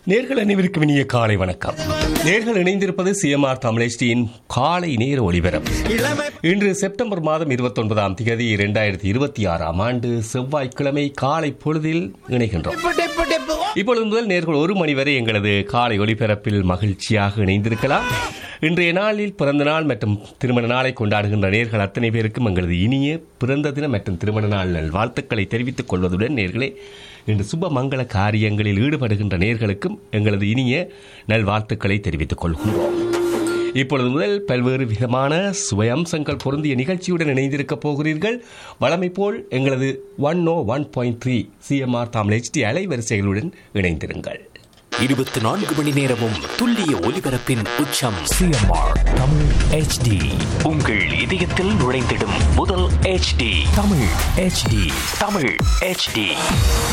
நேர்கள் அனைவருக்கும் இனிய காலை வணக்கம் நேர்கள் இணைந்திருப்பது சிஎம்ஆர் தமிழ் காலை நேர ஒளிபரப்பு இன்று செப்டம்பர் மாதம் இருபத்தி ஒன்பதாம் தேதி இரண்டாயிரத்தி இருபத்தி ஆறாம் ஆண்டு செவ்வாய்க்கிழமை காலை பொழுதில் இணைகின்றோம் இப்பொழுது முதல் நேர்கள் ஒரு மணி வரை எங்களது காலை ஒளிபரப்பில் மகிழ்ச்சியாக இணைந்திருக்கலாம் இன்றைய நாளில் பிறந்த நாள் மற்றும் திருமண நாளை கொண்டாடுகின்ற நேர்கள் அத்தனை பேருக்கும் எங்களது இனிய பிறந்த தினம் மற்றும் திருமண நாள் நல் வாழ்த்துக்களை தெரிவித்துக் கொள்வதுடன் நேர்களே இன்று சுப மங்கள காரியங்களில் ஈடுபடுகின்ற நேர்களுக்கும் எங்களது இனிய நல்வாழ்த்துக்களை தெரிவித்துக் கொள்கின்றோம் இப்பொழுது முதல் பல்வேறு விதமான சுவையம்சங்கள் பொருந்திய நிகழ்ச்சியுடன் இணைந்திருக்கப் போகிறீர்கள் வழமை போல் எங்களது one O one point three C M R தாம் ஹெச்டி அலைவரிசைகளுடன் இணைந்திருங்கள் இருபத்தி நான்கு மணி நேரமும் துல்லிய ஒலிபரப்பின் உச்சம் சிஎம்ஆர் தமிழ் HD உங்கள் இதயத்தில் நுழைந்திடும் முதல் HD Tamil HD Tamil HD